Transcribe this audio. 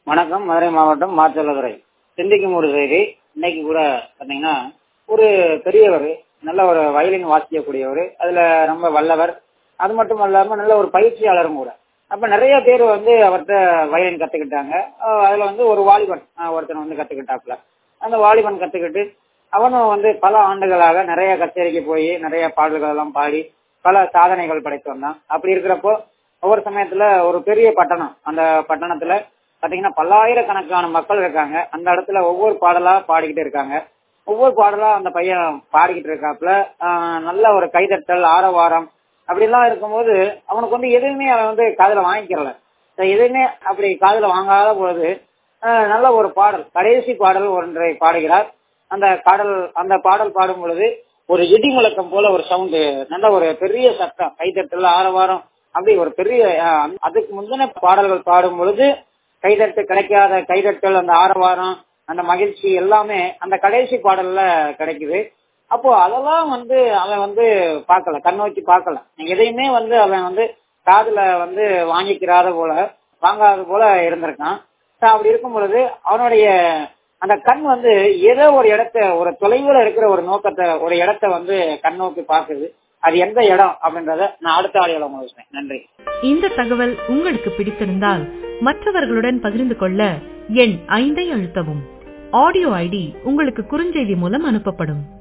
வணக்கம் மதுரை மாவட்டம் மாச்சல்லதுறை சிந்திக்கும் ஒரு செய்தி இன்னைக்கு கூட பாத்தீங்கன்னா ஒரு பெரியவர் நல்ல ஒரு வயலின் வாசிக்கக்கூடியவர் அதுல ரொம்ப வல்லவர் அது மட்டும் இல்லாம நல்ல ஒரு பயிற்சியாளரும் கூட அப்ப நிறைய பேர் வந்து அவர்கிட்ட வயலின் கத்துக்கிட்டாங்க அஹ் அதுல வந்து ஒரு வாலிபன் அஹ் ஒருத்தன் வந்து கத்துக்கிட்டாப்ல அந்த வாலிபன் கத்துக்கிட்டு அவனும் வந்து பல ஆண்டுகளாக நிறைய கச்சேரிக்கு போய் நிறைய பாடல்கள் எல்லாம் பாடி பல சாதனைகள் படைத்து வந்தான் அப்படி இருக்கிறப்போ ஒவ்வொரு சமயத்துல ஒரு பெரிய பட்டணம் அந்த பட்டணத்துல பாத்தீங்கன்னா பல்லாயிரக்கணக்கான மக்கள் இருக்காங்க அந்த இடத்துல ஒவ்வொரு பாடலா பாடிக்கிட்டு இருக்காங்க ஒவ்வொரு பாடலா அந்த பையன் பாடிக்கிட்டு இருக்காப்புல ஆஹ் நல்ல ஒரு கைதட்டல் ஆரவாரம் அப்படிலாம் இருக்கும்போது அவனுக்கு வந்து எதுவுமே அவன் வந்து காதுல வாங்கிக்கிறல எதுவுமே அப்படி காதுல வாங்காத பொழுது ஆஹ் நல்ல ஒரு பாடல் கடைசி பாடல் ஒன்றை பாடுகிறார் அந்த பாடல் அந்த பாடல் பாடும் பொழுது ஒரு இடி முழக்கம் போல ஒரு சவுண்டு நல்ல ஒரு பெரிய சத்தம் கைதட்டல் ஆரவாரம் அப்படி ஒரு பெரிய ஆஹ் அதுக்கு முந்தின பாடல்கள் பாடும் பொழுது கைதட்டு கிடைக்காத கைதட்டல் அந்த ஆரவாரம் அந்த மகிழ்ச்சி எல்லாமே அந்த கடைசி பாடல்ல கிடைக்குது அப்போ அதெல்லாம் வந்து அவன் வந்து பார்க்கல கண்ணோக்கி பார்க்கல எதையுமே வந்து அவன் வந்து காதுல வந்து வாங்கிக்கிறாத போல வாங்காத போல இருந்திருக்கான் அப்படி இருக்கும் பொழுது அவனுடைய அந்த கண் வந்து ஏதோ ஒரு இடத்த ஒரு தொலைவில் இருக்கிற ஒரு நோக்கத்தை ஒரு இடத்த வந்து கண் நோக்கி பார்க்குது அது எந்த இடம் அப்படின்றத நான் அடுத்த ஆடியோல உங்களுக்கு நன்றி இந்த தகவல் உங்களுக்கு பிடித்திருந்தால் மற்றவர்களுடன் பகிர்ந்து கொள்ள எண் ஐந்தை அழுத்தவும் ஆடியோ ஐடி உங்களுக்கு குறுஞ்செய்தி மூலம் அனுப்பப்படும்